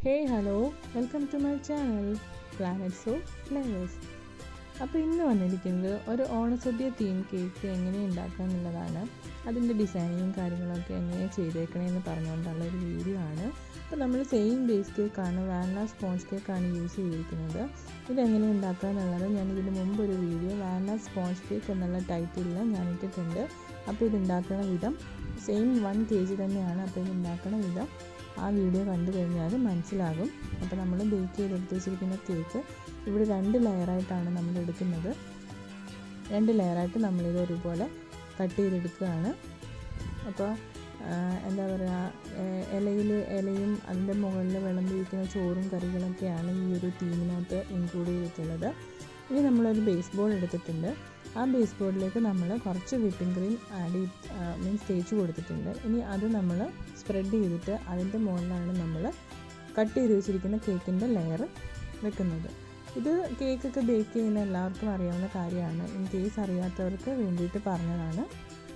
hey hello welcome to my channel planets of flavours അപ്പോൾ ഇന്ന് വന്നിരിക്കുന്നത് ഒരു ഓണസദ്യ തീം കേക്ക് എങ്ങനെ ഉണ്ടാക്കുക എന്നുള്ളതാണ് അതിൻ്റെ ഡിസൈനിങ്ങും കാര്യങ്ങളൊക്കെ എങ്ങനെ ചെയ്തേക്കണേന്ന് പറഞ്ഞുകൊണ്ടുള്ള ഒരു വീഡിയോ ആണ് അപ്പോൾ നമ്മൾ സെയിം ബേസ് കേക്കാണ് വാനില സ്പോഞ്ച് കേക്കാണ് യൂസ് ചെയ്തിരിക്കുന്നത് ഇതെങ്ങനെ ഉണ്ടാക്കുക എന്നുള്ളത് ഞാൻ ഇതിന് മുമ്പ് ഒരു വീഡിയോ വാനില സ്പോഞ്ച് കേക്ക് എന്നുള്ള ടൈറ്റിലിൽ ഞാൻ ഇട്ടിട്ടുണ്ട് അപ്പോൾ ഇത് ഉണ്ടാക്കുന്ന വിധം സെയിം വൺ കെ ജി തന്നെയാണ് അപ്പോൾ ഇത് ഉണ്ടാക്കുന്ന വിധം ആ വീഡിയോ കണ്ടു കഴിഞ്ഞാൽ മനസ്സിലാകും അപ്പോൾ നമ്മൾ ബേക്ക് ചെയ്തെടുത്ത് വെച്ചിരിക്കുന്ന കേക്ക് ഇവിടെ രണ്ട് ലെയറായിട്ടാണ് നമ്മൾ എടുക്കുന്നത് രണ്ട് ലെയറായിട്ട് നമ്മളിത് ഒരുപോലെ കട്ട് ചെയ്തെടുക്കുകയാണ് അപ്പോൾ എന്താ പറയുക ഇലയിൽ ഇലയും അതിൻ്റെ മുകളിൽ വിളമ്പിയിരിക്കുന്ന ചോറും കറികളൊക്കെയാണ് ഈ ഒരു തീമിനകത്ത് ഇൻക്ലൂഡ് ചെയ്തിട്ടുള്ളത് ഇനി നമ്മളൊരു ബേസ് ബോർഡ് എടുത്തിട്ടുണ്ട് ആ ബേസ് ബോർഡിലേക്ക് നമ്മൾ കുറച്ച് വിപ്പിംഗ് ക്രീം ആഡ് ചെയ്ത് മീൻസ് തേച്ച് കൊടുത്തിട്ടുണ്ട് ഇനി അത് നമ്മൾ സ്പ്രെഡ് ചെയ്തിട്ട് അതിൻ്റെ മുകളിലാണ് നമ്മൾ കട്ട് ചെയ്ത് വെച്ചിരിക്കുന്ന കേക്കിൻ്റെ ലെയർ വെക്കുന്നത് ഇത് കേക്കൊക്കെ ബേക്ക് ചെയ്യുന്ന എല്ലാവർക്കും അറിയാവുന്ന കാര്യമാണ് ഇൻ കേസ് അറിയാത്തവർക്ക് വേണ്ടിയിട്ട് പറഞ്ഞതാണ്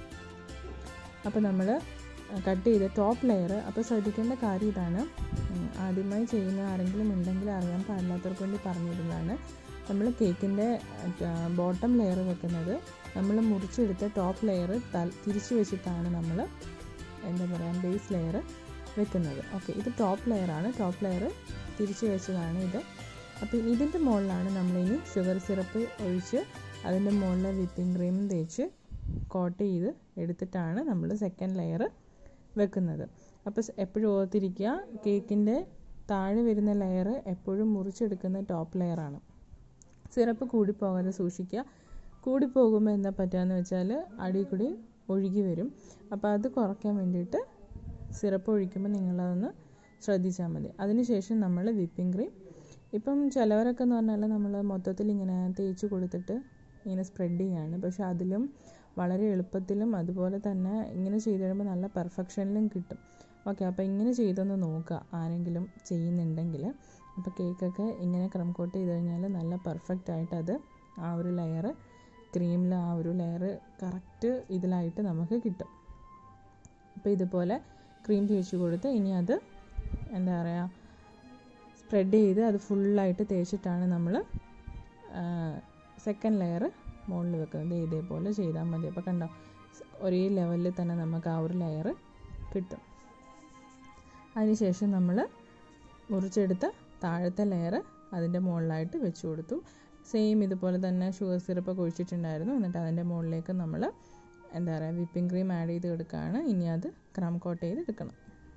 അപ്പോൾ നമ്മൾ കട്ട് ചെയ്ത ടോപ്പ് ലെയർ അപ്പോൾ ശ്രദ്ധിക്കേണ്ട കാര്യം ഇതാണ് ആദ്യമായി ചെയ്യുന്ന ആരെങ്കിലും ഉണ്ടെങ്കിൽ അറിയാൻ പാടില്ലാത്തവർക്ക് വേണ്ടി പറഞ്ഞിരുന്നതാണ് നമ്മൾ കേക്കിൻ്റെ ബോട്ടം ലെയർ വെക്കുന്നത് നമ്മൾ മുറിച്ചെടുത്ത ടോപ്പ് ലെയർ തിരിച്ചു വെച്ചിട്ടാണ് നമ്മൾ എന്താ പറയുക ബേസ് ലെയർ വെക്കുന്നത് ഓക്കെ ഇത് ടോപ്പ് ലെയറാണ് ടോപ്പ് ലെയർ തിരിച്ചു വെച്ചതാണ് ഇത് അപ്പോൾ ഇതിൻ്റെ മുകളിലാണ് നമ്മളിനി ഷുഗർ സിറപ്പ് ഒഴിച്ച് അതിൻ്റെ മുകളിൽ വിപ്പിംഗ് ക്രീമും തേച്ച് കോട്ട് ചെയ്ത് എടുത്തിട്ടാണ് നമ്മൾ സെക്കൻഡ് ലെയർ വെക്കുന്നത് അപ്പോൾ എപ്പോഴും ഓർത്തിരിക്കുക കേക്കിൻ്റെ താഴെ വരുന്ന ലെയർ എപ്പോഴും മുറിച്ചെടുക്കുന്ന ടോപ്പ് ലെയറാണ് സിറപ്പ് കൂടിപ്പോകാതെ സൂക്ഷിക്കുക കൂടിപ്പോകുമ്പോൾ എന്താ പറ്റുകയെന്ന് വെച്ചാൽ അടി കൂടി ഒഴുകി വരും അപ്പോൾ അത് കുറയ്ക്കാൻ വേണ്ടിയിട്ട് സിറപ്പ് ഒഴിക്കുമ്പോൾ നിങ്ങളതൊന്ന് ശ്രദ്ധിച്ചാൽ മതി അതിനുശേഷം നമ്മൾ വിപ്പിംഗ് ക്രീം ഇപ്പം ചിലവരൊക്കെ എന്ന് പറഞ്ഞാൽ നമ്മൾ മൊത്തത്തിൽ ഇങ്ങനെ തേച്ച് കൊടുത്തിട്ട് ഇങ്ങനെ സ്പ്രെഡ് ചെയ്യുകയാണ് പക്ഷെ അതിലും വളരെ എളുപ്പത്തിലും അതുപോലെ തന്നെ ഇങ്ങനെ ചെയ്ത് കഴിയുമ്പോൾ നല്ല പെർഫെക്ഷനിലും കിട്ടും ഓക്കെ അപ്പോൾ ഇങ്ങനെ ചെയ്തൊന്ന് നോക്കുക ആരെങ്കിലും ചെയ്യുന്നുണ്ടെങ്കിൽ അപ്പോൾ കേക്കൊക്കെ ഇങ്ങനെ ക്രം കോട്ട് ചെയ്ത് കഴിഞ്ഞാൽ നല്ല പെർഫെക്റ്റ് ആയിട്ട് അത് ആ ഒരു ലെയർ ക്രീമിൽ ആ ഒരു ലെയർ കറക്റ്റ് ഇതിലായിട്ട് നമുക്ക് കിട്ടും അപ്പോൾ ഇതുപോലെ ക്രീം തേച്ച് കൊടുത്ത് ഇനി അത് എന്താ പറയുക സ്പ്രെഡ് ചെയ്ത് അത് ഫുള്ളായിട്ട് തേച്ചിട്ടാണ് നമ്മൾ സെക്കൻഡ് ലെയർ മുകളിൽ വെക്കുന്നത് ഇതേപോലെ ചെയ്താൽ മതി അപ്പോൾ കണ്ടോ ഒരേ ലെവലിൽ തന്നെ നമുക്ക് ആ ഒരു ലെയർ കിട്ടും അതിനുശേഷം നമ്മൾ മുറിച്ചെടുത്ത താഴത്തെ ലെയർ അതിൻ്റെ മുകളിലായിട്ട് വെച്ച് കൊടുത്തു സെയിം ഇതുപോലെ തന്നെ ഷുഗർ സിറപ്പൊക്കെ ഒഴിച്ചിട്ടുണ്ടായിരുന്നു എന്നിട്ട് അതിൻ്റെ മുകളിലേക്ക് നമ്മൾ എന്താ പറയുക വിപ്പിംഗ് ക്രീം ആഡ് ചെയ്ത് എടുക്കുകയാണ് ഇനി അത് ക്രം കോട്ട് ചെയ്ത് എടുക്കണം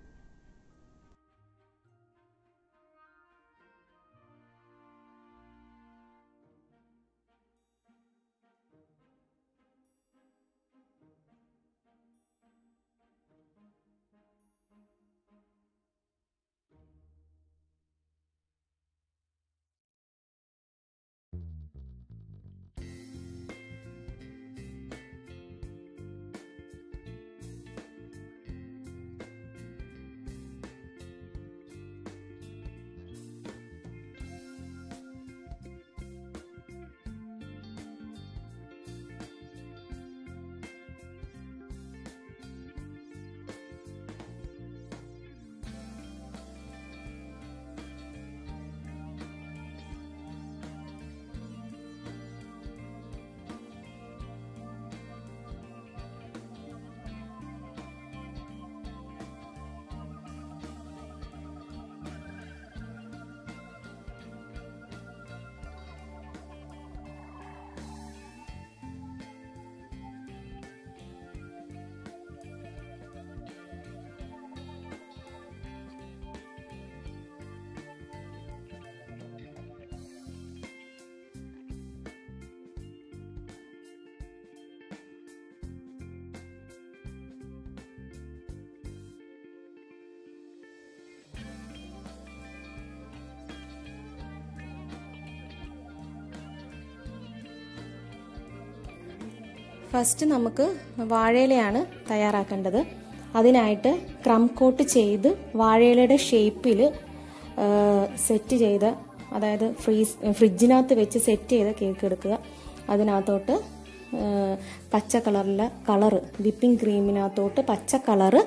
ഫസ്റ്റ് നമുക്ക് വാഴയിലയാണ് തയ്യാറാക്കേണ്ടത് അതിനായിട്ട് ക്രം കോട്ട് ചെയ്ത് വാഴയിലയുടെ ഷേപ്പിൽ സെറ്റ് ചെയ്ത് അതായത് ഫ്രീസ് ഫ്രിഡ്ജിനകത്ത് വെച്ച് സെറ്റ് ചെയ്ത കേക്ക് എടുക്കുക അതിനകത്തോട്ട് പച്ച കളറിലെ കളറ് വിപ്പിംഗ് ക്രീമിനകത്തോട്ട് പച്ച കളറ്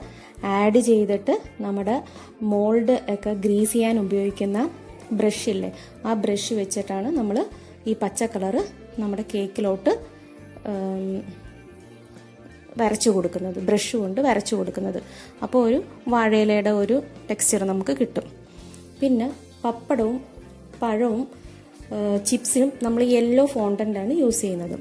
ആഡ് ചെയ്തിട്ട് നമ്മുടെ മോൾഡ് ഒക്കെ ഗ്രീസ് ചെയ്യാൻ ഉപയോഗിക്കുന്ന ബ്രഷ് ഇല്ലേ ആ ബ്രഷ് വെച്ചിട്ടാണ് നമ്മൾ ഈ പച്ച കളറ് നമ്മുടെ കേക്കിലോട്ട് ഉം, വരച്ചു കൊടുക്കുന്നത് ബ്രഷ് കൊണ്ട് വരച്ചു കൊടുക്കുന്നത് അപ്പോൾ ഒരു വാഴയിലയുടെ ഒരു ടെക്സ്ചർ നമുക്ക് കിട്ടും പിന്നെ പപ്പടവും പഴവും ആ, ചിപ്സിനും നമ്മൾ യെല്ലോ ഫോണ്ടൻ്റാണ് യൂസ് ചെയ്യുന്നത്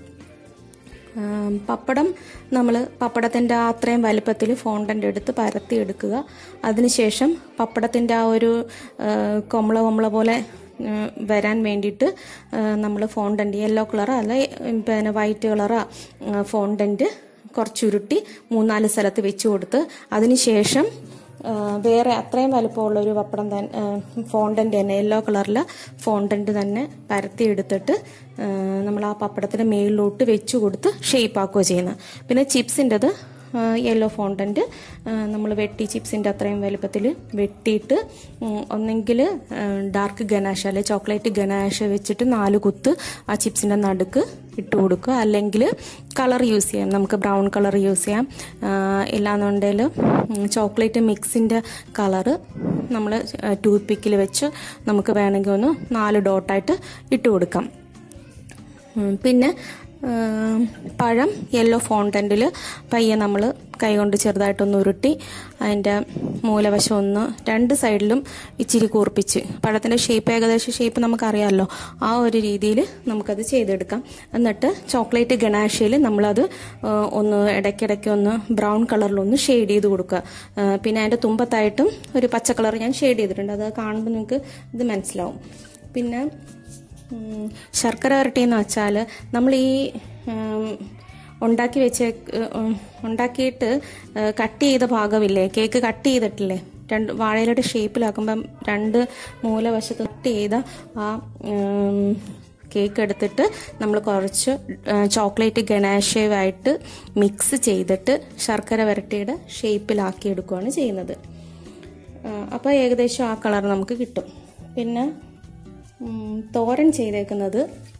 ആം, പപ്പടം നമ്മൾ പപ്പടത്തിൻ്റെ ആ അത്രയും വലുപ്പത്തിൽ ഫോണ്ടൻ്റ് എടുത്ത് പരത്തി എടുക്കുക അതിനുശേഷം പപ്പടത്തിൻ്റെ ആ ഒരു ആ, കൊമള കൊമള പോലെ ആ, വരാൻ വേണ്ടിയിട്ട് നമ്മൾ ഫോണ്ടൻ്റ് യെല്ലോ കളറോ അല്ല പിന്നെ വൈറ്റ് കളറോ ഫോണ്ടൻ്റ് കുറച്ചുരുട്ടി മൂന്നാല് സ്ഥലത്ത് വെച്ച് കൊടുത്ത് അതിനുശേഷം ആ, വേറെ അത്രയും വലുപ്പമുള്ള ഒരു പപ്പടം തന്നെ ഫോണ്ടൻ്റ് തന്നെ യെല്ലോ കളറിൽ ഫോണ്ടൻ്റ് തന്നെ പരത്തി എടുത്തിട്ട് ആ, നമ്മൾ ആ പപ്പടത്തിൻ്റെ മേളിലോട്ട് വെച്ച് കൊടുത്ത് ഷേപ്പ് ആക്കുകയോ ചെയ്യുന്നത് പിന്നെ ചിപ്സിൻ്റെത് യെല്ലോ ഫോണ്ടൻ്റ് നമ്മൾ വെട്ടി ചിപ്സിൻ്റെ അത്രയും വലുപ്പത്തിൽ വെട്ടിയിട്ട് ഒന്നെങ്കിൽ ഡാർക്ക് ഗനാഷ അല്ലെ ചോക്ലേറ്റ് ഗനാഷ വെച്ചിട്ട് നാല് കുത്ത് ആ ചിപ്സിൻ്റെ നടുക്ക് ഇട്ട് കൊടുക്കുക അല്ലെങ്കിൽ കളർ യൂസ് ചെയ്യാം നമുക്ക് ബ്രൗൺ കളർ യൂസ് ചെയ്യാം ആ, ഇല്ലാന്നുണ്ടെങ്കിൽ ചോക്ലേറ്റ് മിക്സിൻ്റെ കളറ് നമ്മൾ ടൂത്ത് പിക്കിൽ വെച്ച് നമുക്ക് വേണമെങ്കിൽ ഒന്ന് നാല് ഡോട്ടായിട്ട് ഇട്ട് കൊടുക്കാം ഉം, പിന്നെ ഉം, പഴം യെല്ലോ ഫോണ്ടൻറ്റിൽ പയ്യെ നമ്മൾ കൈകൊണ്ട് ചെറുതായിട്ടൊന്ന് ഉരുട്ടി അതിൻ്റെ മൂലവശം ഒന്ന് രണ്ട് സൈഡിലും ഇച്ചിരി കൂർപ്പിച്ച് പഴത്തിൻ്റെ ഷേപ്പ് ഏകദേശം ഷേപ്പ് നമുക്കറിയാമല്ലോ ആ ഒരു രീതിയിൽ നമുക്കത് ചെയ്തെടുക്കാം എന്നിട്ട് ചോക്ലേറ്റ് ഗണാഷയിൽ നമ്മളത് ആ, ഒന്ന് ഇടയ്ക്കിടയ്ക്ക് ഒന്ന് ബ്രൗൺ കളറിലൊന്ന് ഷെയ്ഡ് ചെയ്ത് കൊടുക്കുക ആ, പിന്നെ അതിൻ്റെ തുമ്പത്തായിട്ടും ഒരു പച്ച കളർ ഞാൻ ഷെയ്ഡ് ചെയ്തിട്ടുണ്ട് അത് കാണുമ്പോൾ നിങ്ങൾക്ക് ഇത് മനസ്സിലാവും പിന്നെ ഉം, ശർക്കര വരട്ടി എന്ന് വെച്ചാൽ നമ്മൾ ഈ ഉം, ഉണ്ടാക്കി വെച്ച ഉം, ഉണ്ടാക്കിയിട്ട് കട്ട് ചെയ്ത ഭാഗമില്ലേ കേക്ക് കട്ട് ചെയ്തിട്ടില്ലേ രണ്ട് വാഴയിലയുടെ ഷേപ്പിലാക്കുമ്പം രണ്ട് മൂലവശത്ത് കട്ട് ചെയ്ത ആ ഉം, കേക്ക് എടുത്തിട്ട് നമ്മൾ കുറച്ച് ചോക്ലേറ്റ് ഗണാഷയുമായിട്ട് മിക്സ് ചെയ്തിട്ട് ശർക്കര വരട്ടിയുടെ ഷേപ്പിലാക്കി എടുക്കുകയാണ് ചെയ്യുന്നത് അപ്പോൾ ഏകദേശം ആ കളർ നമുക്ക് കിട്ടും പിന്നെ ഉം, തോരൻ ചെയ്തേക്കുന്നത്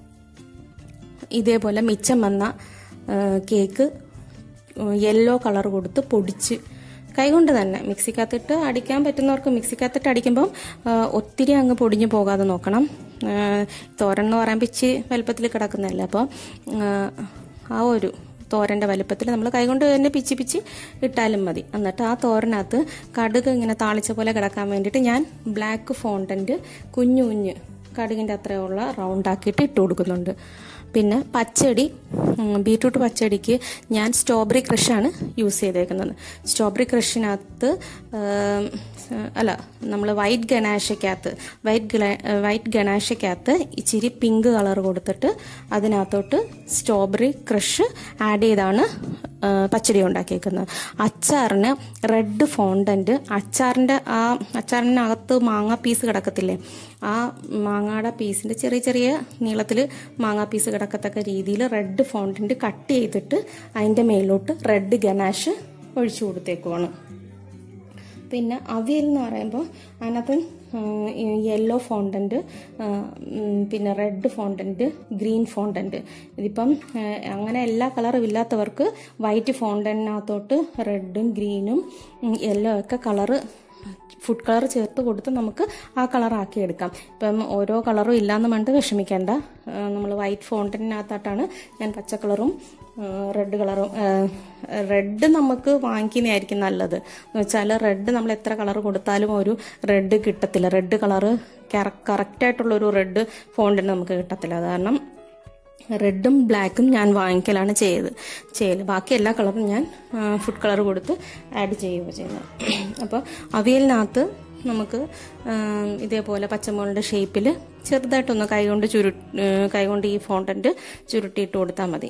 ഇതേപോലെ മിച്ചം വന്ന ആ, കേക്ക് യെല്ലോ കളർ കൊടുത്ത് പൊടിച്ച് കൈകൊണ്ട് തന്നെ മിക്സിക്കകത്തിട്ട് അടിക്കാൻ പറ്റുന്നവർക്ക് മിക്സിക്കകത്തിട്ട് അടിക്കുമ്പം ആ, ഒത്തിരി അങ്ങ് പൊടിഞ്ഞു പോകാതെ നോക്കണം ആ, തോരൻ എന്ന് പറയുമ്പോൾ ഇച്ചിരി വലുപ്പത്തിൽ കിടക്കുന്നതല്ലേ അപ്പോൾ ആ ഒരു തോരൻ്റെ വലുപ്പത്തിൽ നമ്മൾ കൈകൊണ്ട് തന്നെ പിച്ചി പിച്ചി ഇട്ടാലും മതി എന്നിട്ട് ആ തോരനകത്ത് കടുക് ഇങ്ങനെ താളിച്ച പോലെ കിടക്കാൻ വേണ്ടിയിട്ട് ഞാൻ ബ്ലാക്ക് ഫോണ്ടൻറ്റ് കുഞ്ഞു കുഞ്ഞ് കടുകിൻ്റെ അത്രയുള്ള റൗണ്ടാക്കിയിട്ട് ഇട്ട് കൊടുക്കുന്നുണ്ട് പിന്നെ പച്ചടി ഉം, ബീട്രൂട്ട് പച്ചടിക്ക് ഞാൻ സ്ട്രോബെറി ക്രഷാണ് യൂസ് ചെയ്തേക്കുന്നത് സ്ട്രോബെറി ക്രഷിനകത്ത് ഉം, അല്ല നമ്മൾ വൈറ്റ് ഗണാഷയ്ക്കകത്ത് വൈറ്റ് ഗണ വൈറ്റ് ഗണാഷയ്ക്കകത്ത് ഇച്ചിരി പിങ്ക് കളർ കൊടുത്തിട്ട് അതിനകത്തോട്ട് സ്ട്രോബെറി ക്രഷ് ആഡ് ചെയ്താണ് ആ, പച്ചടി ഉണ്ടാക്കിയേക്കുന്നത് അച്ചാറിന് റെഡ് ഫോണ്ടൻറ്റ് അച്ചാറിൻ്റെ ആ അച്ചാറിനകത്ത് മാങ്ങ പീസ് കിടക്കത്തില്ലേ ആ മാങ്ങയുടെ പീസിൻ്റെ ചെറിയ ചെറിയ നീളത്തിൽ മാങ്ങ പീസ് കിടക്കത്തക്ക രീതിയിൽ റെഡ് ഫോണ്ടൻറ്റ് കട്ട് ചെയ്തിട്ട് അതിൻ്റെ മേലോട്ട് റെഡ് ഗനാഷ് ഒഴിച്ചു കൊടുത്തേക്കുവാണ് പിന്നെ അവിയൽ എന്ന് പറയുമ്പോൾ അതിനകത്ത് യെല്ലോ ഫോണ്ടൻറ്റ് പിന്നെ റെഡ് ഫോണ്ടൻറ്റ് ഗ്രീൻ ഫോണ്ടൻറ്റ് ഇതിപ്പം ആ, അങ്ങനെ എല്ലാ കളറും ഇല്ലാത്തവർക്ക് വൈറ്റ് ഫോണ്ടൻറ്റിനകത്തോട്ട് റെഡും ഗ്രീനും യെല്ലോ ഒക്കെ കളറ് ഫുഡ് കളർ ചേർത്ത് കൊടുത്ത് നമുക്ക് ആ കളറാക്കി എടുക്കാം ഇപ്പം ഓരോ കളറും ഇല്ലാന്ന് പറഞ്ഞിട്ട് വിഷമിക്കേണ്ട നമ്മൾ വൈറ്റ് ഫോണ്ടൻറ്റിനകത്തോട്ടാണ് ഞാൻ പച്ച കളറും റെഡ് കളറും റെഡ് നമുക്ക് വാങ്ങിക്കുന്നതായിരിക്കും നല്ലത് എന്ന് വെച്ചാൽ റെഡ് നമ്മൾ എത്ര കളർ കൊടുത്താലും ഒരു റെഡ് കിട്ടത്തില്ല റെഡ് കളറ് കറക്റ്റായിട്ടുള്ള ഒരു റെഡ് ഫോണ്ടിന് നമുക്ക് കിട്ടത്തില്ല അത് കാരണം റെഡും ബ്ലാക്കും ഞാൻ വാങ്ങിക്കലാണ് ചെയ്ത് ചെയ്യൽ ബാക്കി എല്ലാ കളറും ഞാൻ ഫുഡ് കളർ കൊടുത്ത് ആഡ് ചെയ്യുക ചെയ്യുന്നത് അപ്പോൾ അവിയലിനകത്ത് നമുക്ക് ആ, ഇതേപോലെ പച്ചമുളകിൻ്റെ ഷേപ്പിൽ ചെറുതായിട്ടൊന്ന് കൈകൊണ്ട് ചുരു ആ, കൈകൊണ്ട് ഈ ഫോണ്ടൻറ്റ് ചുരുട്ടിയിട്ട് കൊടുത്താൽ മതി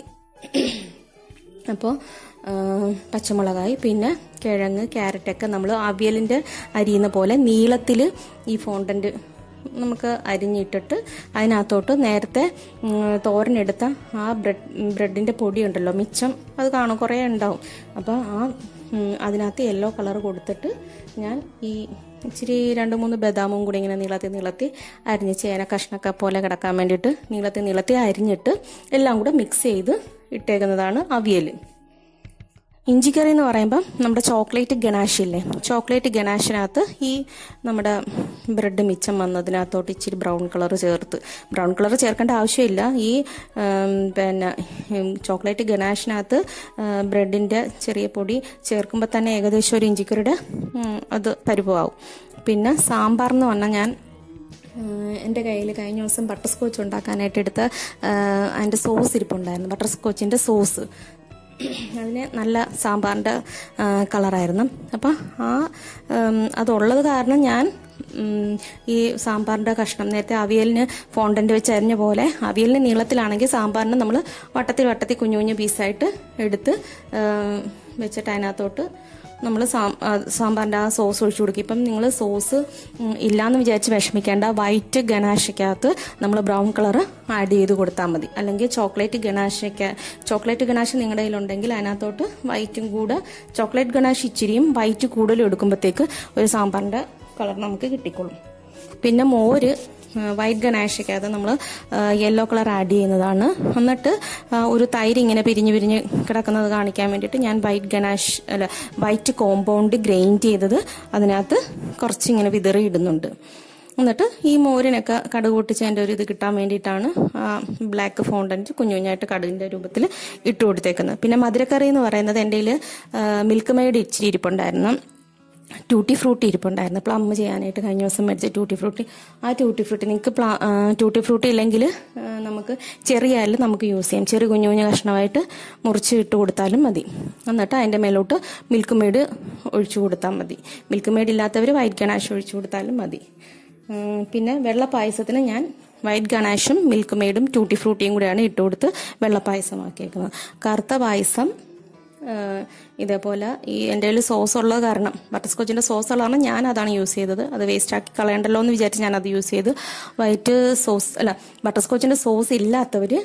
അപ്പോൾ പച്ചമുളകായി പിന്നെ കിഴങ്ങ് ക്യാരറ്റൊക്കെ നമ്മൾ അവിയലിൻ്റെ അരിയുന്ന പോലെ നീളത്തിൽ ഈ ഫോണ്ടൻറ്റ് നമുക്ക് അരിഞ്ഞിട്ടിട്ട് അതിനകത്തോട്ട് നേരത്തെ ഉം, തോരനെടുത്ത ആ ബ്രെഡ് ബ്രെഡിൻ്റെ പൊടി ഉണ്ടല്ലോ മിച്ചം അത് കാണും കുറേ ഉണ്ടാവും അപ്പോൾ ആ ഉം, അതിനകത്ത് യെല്ലോ കളർ കൊടുത്തിട്ട് ഞാൻ ഈ ഇച്ചിരി രണ്ട് മൂന്ന് ബദാമും കൂടി ഇങ്ങനെ നീളത്തി നീളത്തി അരിഞ്ഞ് ചേന കഷ്ണക്ക പോലെ കിടക്കാൻ വേണ്ടിയിട്ട് നീളത്തി നീളത്തി അരിഞ്ഞിട്ട് എല്ലാം കൂടെ മിക്സ് ചെയ്ത് ഇട്ടേക്കുന്നതാണ് അവിയൽ ഇഞ്ചിക്കറി എന്ന് പറയുമ്പോൾ നമ്മുടെ ചോക്ലേറ്റ് ഗനാഷ് ഇല്ലേ ചോക്ലേറ്റ് ഗനാഷിനകത്ത് ഈ നമ്മുടെ ബ്രെഡ് മിച്ചം വന്നതിനകത്തോട്ട് ഇച്ചിരി ബ്രൗൺ കളർ ചേർത്ത് ബ്രൗൺ കളർ ചേർക്കേണ്ട ആവശ്യമില്ല ഈ ഉം, പിന്നെ ഉം, ചോക്ലേറ്റ് ഗനാഷിനകത്ത് ബ്രെഡിൻ്റെ ചെറിയ പൊടി ചേർക്കുമ്പോൾ തന്നെ ഏകദേശം ഒരു ഇഞ്ചിക്കറിയുടെ ഉം, അത് പരുവമാവും പിന്നെ സാമ്പാർ എന്ന് പറഞ്ഞാൽ ഞാൻ ആഹ് എൻ്റെ കയ്യിൽ കഴിഞ്ഞ ദിവസം ബട്ടർ സ്കോച്ച് ഉണ്ടാക്കാനായിട്ട് എടുത്ത ആഹ് അതിൻ്റെ സോസ് ഇരിപ്പുണ്ടായിരുന്നു ബട്ടർ സ്കോച്ചിൻ്റെ സോസ് അതിന് നല്ല സാമ്പാറിൻ്റെ ആഹ് കളറായിരുന്നു അപ്പം ആ ഉം, അതുള്ളത് കാരണം ഞാൻ ഉം, ഈ സാമ്പാറിൻ്റെ കഷ്ണം നേരത്തെ അവിയലിന് ഫോണ്ടൻ്റ് വെച്ച് അരിഞ്ഞ പോലെ അവിയലിന് നീളത്തിലാണെങ്കിൽ സാമ്പാറിന് നമ്മൾ വട്ടത്തിൽ വട്ടത്തിൽ കുഞ്ഞു കുഞ്ഞു പീസായിട്ട് എടുത്ത് ആഹ് വെച്ചിട്ട് അതിനകത്തോട്ട് നമ്മൾ സാമ്പാറിൻ്റെ ആ സോസ് ഒഴിച്ചു കൊടുക്കും ഇപ്പം നിങ്ങൾ സോസ് ഉം, ഇല്ലാന്ന് വിചാരിച്ച് വിഷമിക്കേണ്ട വൈറ്റ് ഗനാഷയ്ക്കകത്ത് നമ്മൾ ബ്രൗൺ കളർ ആഡ് ചെയ്ത് കൊടുത്താൽ മതി അല്ലെങ്കിൽ ചോക്ലേറ്റ് ഗനാഷയ്ക്ക് ചോക്ലേറ്റ് ഗനാഷ് നിങ്ങളുടെ കയ്യിലുണ്ടെങ്കിൽ അതിനകത്തോട്ട് വൈറ്റും കൂടെ ചോക്ലേറ്റ് ഗനാഷ് ഇച്ചിരിയും വൈറ്റ് കൂടുതലും എടുക്കുമ്പോഴത്തേക്ക് ഒരു സാമ്പാറിൻ്റെ കളർ നമുക്ക് കിട്ടിക്കോളും പിന്നെ മോര് വൈറ്റ് ഗണേഷയ്ക്കകത്ത് നമ്മൾ യെല്ലോ കളർ ആഡ് ചെയ്യുന്നതാണ് എന്നിട്ട് ആ, ഒരു തൈര് ഇങ്ങനെ പിരിഞ്ഞ് പിരിഞ്ഞ് കിടക്കുന്നത് കാണിക്കാൻ വേണ്ടിയിട്ട് ഞാൻ വൈറ്റ് ഗണേഷ് അല്ല വൈറ്റ് കോമ്പൗണ്ട് ഗ്രൈൻഡ് ചെയ്തത് അതിനകത്ത് കുറച്ചിങ്ങനെ വിതറി ഇടുന്നുണ്ട് എന്നിട്ട് ഈ മോരിനൊക്കെ കടുക് പൊട്ടിച്ചതിൻ്റെ ഒരു ഇത് കിട്ടാൻ വേണ്ടിയിട്ടാണ് ബ്ലാക്ക് ഫോണ്ടൻറ്റ് കുഞ്ഞു കുഞ്ഞായിട്ട് കടുകിൻ്റെ രൂപത്തിൽ ഇട്ട് കൊടുത്തേക്കുന്നത് പിന്നെ മധുരക്കറി എന്ന് പറയുന്നത് എൻ്റെ കയ്യിൽ മിൽക്ക് മെയ്ഡ് ഇച്ചിരി ഇരിപ്പുണ്ടായിരുന്നു ടൂട്ടി ഫ്രൂട്ടി ഇരിപ്പുണ്ടായിരുന്നു പ്ലം ചെയ്യാനായിട്ട് കഴിഞ്ഞ ദിവസം മേടിച്ച ടൂട്ടി ഫ്രൂട്ടി ആ ടൂട്ടി ഫ്രൂട്ടി നിങ്ങൾക്ക് പ്ലാ ആ, ടൂട്ടി ഫ്രൂട്ടി ഇല്ലെങ്കിൽ ആ, നമുക്ക് ചെറിയ ആയാലും നമുക്ക് യൂസ് ചെയ്യാം ചെറിയ കുഞ്ഞു കുഞ്ഞു കഷ്ണമായിട്ട് മുറിച്ച് ഇട്ട് കൊടുത്താലും മതി എന്നിട്ട് അതിൻ്റെ മേലോട്ട് മിൽക്ക് മെയ്ഡ് ഒഴിച്ചു കൊടുത്താൽ മതി മിൽക്ക് മെയ്ഡ് ഇല്ലാത്തവർ വൈറ്റ് ഗണാഷ് ഒഴിച്ചു കൊടുത്താലും മതി ഉം, പിന്നെ വെള്ള പായസത്തിന് ഞാൻ വൈറ്റ് ഗണാഷും മിൽക്ക് മെയ്ഡും ടൂട്ടി ഫ്രൂട്ടിയും കൂടെയാണ് ഇട്ട് കൊടുത്ത് വെള്ള പായസമാക്കിയേക്കുന്നത് കറുത്ത പായസം ഏഹ് ഇതേപോലെ ഈ എൻ്റെ കയ്യിൽ സോസ് ഉള്ളത് കാരണം ബട്ടർ സ്കോച്ചിൻ്റെ സോസ് ഉള്ള കാരണം ഞാൻ അതാണ് യൂസ് ചെയ്തത് അത് വേസ്റ്റ് ആക്കി കളയണ്ടല്ലോ എന്ന് വിചാരിച്ച് ഞാൻ അത് യൂസ് ചെയ്ത് വൈറ്റ് സോസ് അല്ല ബട്ടർ സ്കോച്ചിൻ്റെ സോസ് ഇല്ലാത്തവർ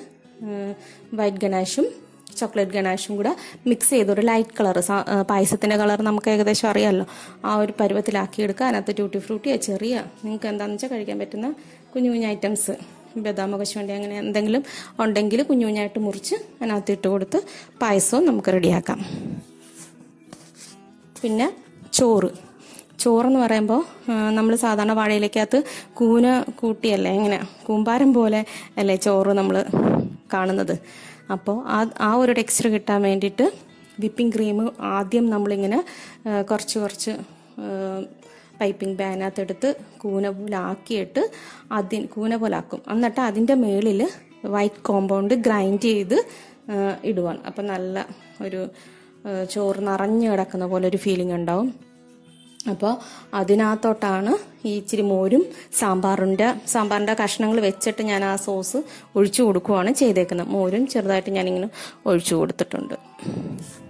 വൈറ്റ് ഗനാഷും ചോക്ലേറ്റ് ഗനാഷും കൂടെ മിക്സ് ചെയ്ത് ഒരു ലൈറ്റ് കളർ പായസത്തിൻ്റെ കളർ നമുക്ക് ഏകദേശം അറിയാമല്ലോ ആ ഒരു പരുവത്തിലാക്കി എടുക്കുക അതിനകത്ത് ട്യൂട്ടി ഫ്രൂട്ടി ചെറിയ നിങ്ങൾക്ക് എന്താണെന്ന് വെച്ചാൽ കഴിക്കാൻ പറ്റുന്ന കുഞ്ഞു കുഞ്ഞു ഐറ്റംസ് ബദാമ കശുവണ്ടി അങ്ങനെ എന്തെങ്കിലും ഉണ്ടെങ്കിൽ കുഞ്ഞു കുഞ്ഞായിട്ട് മുറിച്ച് അതിനകത്ത് ഇട്ട് കൊടുത്ത് പായസവും നമുക്ക് റെഡിയാക്കാം പിന്നെ ചോറ് ചോറെന്ന് പറയുമ്പോൾ നമ്മൾ സാധാരണ വാഴയിലേക്കകത്ത് കൂന കൂട്ടിയല്ലേ ഇങ്ങനെ കൂമ്പാരം പോലെ അല്ലേ ചോറ് നമ്മൾ കാണുന്നത് അപ്പോൾ ആ ആ ഒരു ടെക്സ്ചർ കിട്ടാൻ വേണ്ടിയിട്ട് വിപ്പിംഗ് ക്രീം ആദ്യം നമ്മളിങ്ങനെ ആ, കുറച്ച് കുറച്ച് പൈപ്പിംഗ് ബാനകത്തെടുത്ത് കൂന പോലെ ആക്കിയിട്ട് അതിന് കൂന പോലെ ആക്കും എന്നിട്ട് അതിൻ്റെ മേളിൽ വൈറ്റ് കോമ്പൗണ്ട് ഗ്രൈൻഡ് ചെയ്ത് ആ, ഇടുവാണ് അപ്പം നല്ല ഒരു ആ, ചോറ് നിറഞ്ഞു കിടക്കുന്ന പോലെ ഒരു ഫീലിംഗ് ഉണ്ടാവും അപ്പോൾ അതിനകത്തോട്ടാണ് ഈ ഇച്ചിരി മോരും സാമ്പാറിൻ്റെ സാമ്പാറിൻ്റെ കഷ്ണങ്ങൾ വെച്ചിട്ട് ഞാൻ ആ സോസ് ഒഴിച്ചു കൊടുക്കുവാണ് ചെയ്തേക്കുന്നത് മോരും ചെറുതായിട്ട് ഞാനിങ്ങനെ ഒഴിച്ചു കൊടുത്തിട്ടുണ്ട്